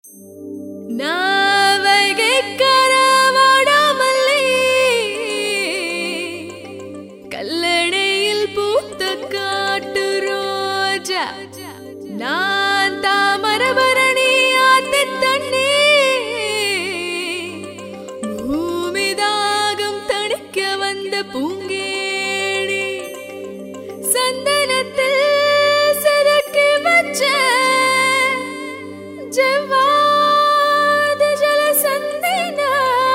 நாவகைக்கரவாடாமல்லே கல்லணையில் பூத்த காட்டு ரோஜா நான் தாமரபரணி ஆத்து தண்ணி பூமிதாகம் தணிக்க வந்த பூங்கேணி சந்தனத்தில் செதுக்கி வச்ச ஜவ்வாது ஜலசந்தினா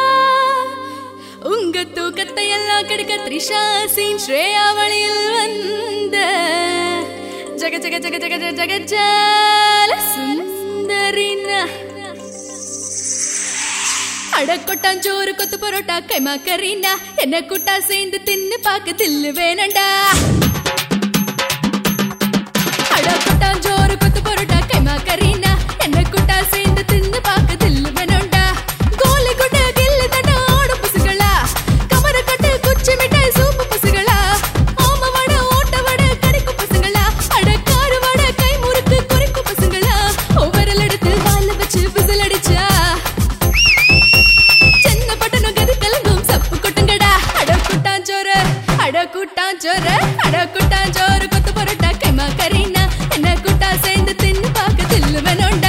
உங்க தூக்கத்தை எல்லாம் கெடுக்க த்ரிஷா சீன் ஸ்ரேயா வழியில் வந்த ஜக ஜக ஜக ஜக ஜக ஜக ஜால சுந்தரினா அடக்கொட்டாஞ்சோறு கொத்து பரோட்டா கைமா கரீனா என்ன கூட்டா சேர்ந்து தின்னு பாக்க தில்லு வேணண்டா அடக்கொட்டாஞ்சோறு கொத்து பரோட்டா கைமா கரீனா என்ன கூட்டா சேர்ந்து தின்னு பாக்க தில்லு வேணுண்டா கோலி குட்ட கில்லு தட்ட ஆடு பசுகளா கமர கட்டு குச்சி மிட்டாய் சூப்பு பசுகளா ஆம வட ஓட்ட வட கடிக்கு பசுங்களா அடக்காரு வட கை முறுக்கு குறிக்கு பசுங்களா ஒவ்வொரு எடுத்து வாழ வச்சு விசில் அடிச்சா சென்ன பட்டணம் கது கலங்கும் சப்பு கொட்டுங்கடா அட கூட்டாஞ்சோறு அட கூட்டாஞ்சோறு அட கூட்டாஞ்சோறு கொத்து பரோட்டா கைமா கரீனா என்ன கூட்டா சேர்ந்து தின்னு பார்க்க தில்லு வேணும்டா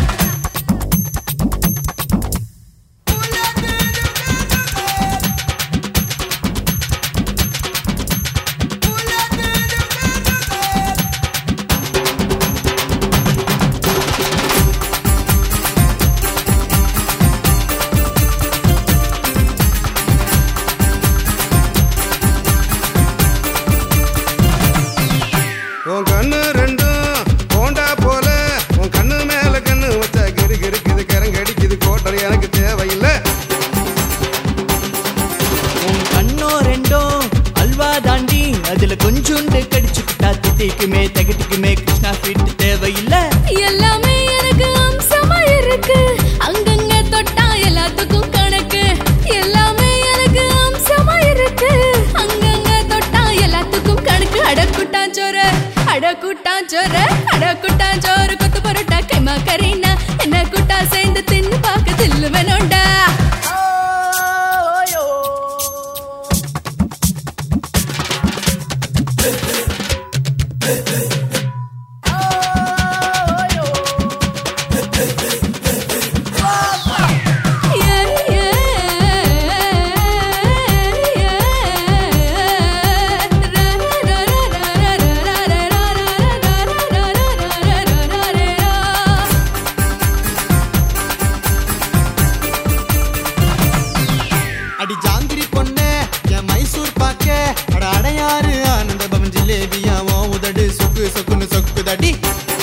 உன் கண்ணு ரெண்டும் போண்டா போல உன் கண்ணு மேல கண்ணு வச்சா கிரு கிருக்குது கரங்கடிக்குது கோட்டர் எனக்கு தேவையில்லை உன் கண்ணோ ரெண்டோ அல்வா தாண்டி அதுல கொஞ்சோண்டு கடிச்சுக்கிட்டா திட்டிக்குமே தகட்டிக்குமே கிருஷ்ணா ஸ்வீட் தேவையில்லை எல்லாமே எனக்கு அம்சமா இருக்கு அங்கங்க தொட்டா எல்லாத்துக்கும் கணக்கு எல்லாமே எனக்கு அம்சமா இருக்கு அங்கங்க தொட்டா எல்லாத்துக்கும் கணக்கு அடக்குட்டாஞ்சோறு அடக்குட்டாஞ்சோறு அடக்குட்டாஞ்சோறு கொத்து பரோட்டா கைமா கரீனா என்ன கூட்டா சேர்ந்து தின்னு பார்க்க தில்லு வேணும்டா அடி ஜாங்கிரி பொண்ணே என் மைசூர் பாக்க அட அடையாறு ஆனந்த பவன் ஜிலேபியா ஓ உதடு சொக்கு சொக்குன்னு சொக்குதடி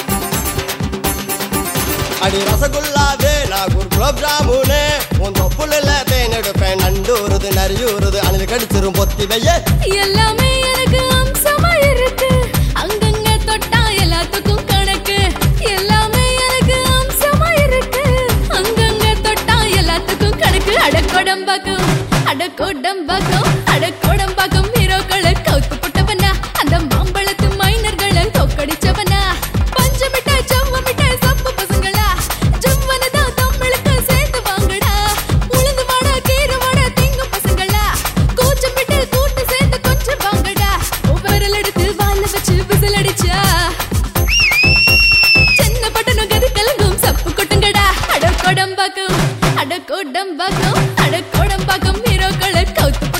அடி ரசகுல்லாவே நாகூர் குலோப் ஜாமுனு உன் தொப்புல தேன் எடுப்பேன் நண்டூறுது நரியூறுது அணில் கடிச்சிரும் பொத்தி வைய எல்லாமே எனக்கு அம்சமா இருக்கு அங்கங்க தொட்டா எல்லாத்துக்கும் கணக்கு எல்லாமே எனக்கு அம்சமா இருக்கு அங்கங்க தொட்டா எல்லாத்துக்கும் கணக்கு அடக்கொடம்பாக்கம் அடக்கோடம்பாக்கம் அடக்கோடம்பாக்கம் ஹீரோக்களை கவுத்து போட்டவனா அந்த மாம்பழத்து மைனர்களை தோக்கடிச்சவனா பஞ்ச மிட்டாய் செவ்வ மிட்டாய் சப்பு பசங்களா ஜவ்வனதான் தமிழுக்கு சேர்த்து வாங்கடா உளுந்து வாடா கீரை வாடா திங்கும் பசங்களா கூச்சம் விட்டு கூட்டு சேர்ந்து கொஞ்சம் வாங்கடா ஒவ்வொரு எடுத்து வாழ வச்சு விசில் அடிச்சா சென்ன பட்டணம் கது கலங்கும் சப்பு கொட்டுங்கடா அடக்கோடம்பாக்கம் அடக்கோடம்பாக்கம் அடக்கோடம்பாக்கம் ஹீரோக்களை கவுத்து